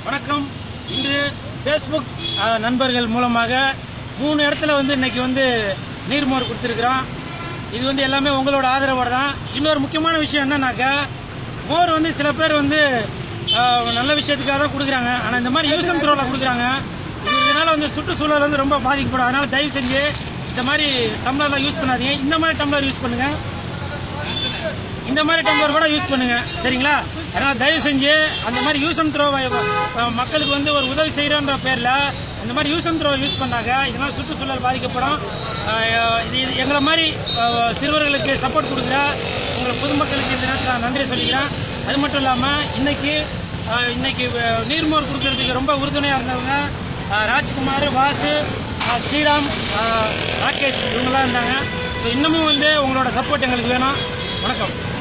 வணக்கம் இன்று ஃபேஸ்புக் அஹ், நண்பர்கள் மூலமாக மூணு இடத்துல வந்து இன்னைக்கு வந்து நீர்மோர் கொடுத்துருக்குறோம் இது வந்து எல்லாமே உங்களோட ஆதரவோட தான் இன்னொரு முக்கியமான விஷயம் என்னன்னாக்கா மோர் வந்து சில பேர் வந்து அஹ், நல்ல விஷயத்துக்காக தான் கொடுக்குறாங்க ஆனால் இந்த மாதிரி யூஸ் அண்ட் த்ரோவில் கொடுக்குறாங்க இது இதனால் வந்து சுற்றுச்சூழல் வந்து ரொம்ப பாதிக்கப்படும் அதனால் தயவு செஞ்சு இந்த மாதிரி டம்ளர்லாம் யூஸ் பண்ணாதீங்க இந்த மாதிரி டம்ளர் யூஸ் பண்ணுங்கள் இந்த மாதிரி டம்ளர் கூட யூஸ் பண்ணுங்க சரிங்களா அதனால் தயவு செஞ்சு அந்த மாதிரி யூஸ் அண்ட் த்ரோ மக்களுக்கு வந்து ஒரு உதவி செய்கிறோன்ற பேரில் இந்த மாதிரி யூஸ் அண்ட் த்ரோ யூஸ் பண்ணாங்க இதனால் சுற்றுச்சூழல் பாதிக்கப்படும் அஹ் இது இது எங்களை மாதிரி அஹ், சிறுவர்களுக்கு சப்போர்ட் கொடுக்குற உங்கள் பொதுமக்களுக்கு இந்த நேரத்தில் நான் நன்றி சொல்லிக்கிறேன் அது மட்டும் இல்லாமல் இன்னைக்கு அஹ், இன்னைக்கு அஹ், நீர்மோர் கொடுக்கறதுக்கு ரொம்ப உறுதுணையாக இருந்தவங்க அஹ், ராஜ்குமார் வாசு அஹ், ஸ்ரீராம் அஹ், ராகேஷ் இவங்கெல்லாம் இருந்தாங்க ஸோ இன்னமும் வந்து உங்களோட சப்போர்ட் எங்களுக்கு வேணும் வணக்கம்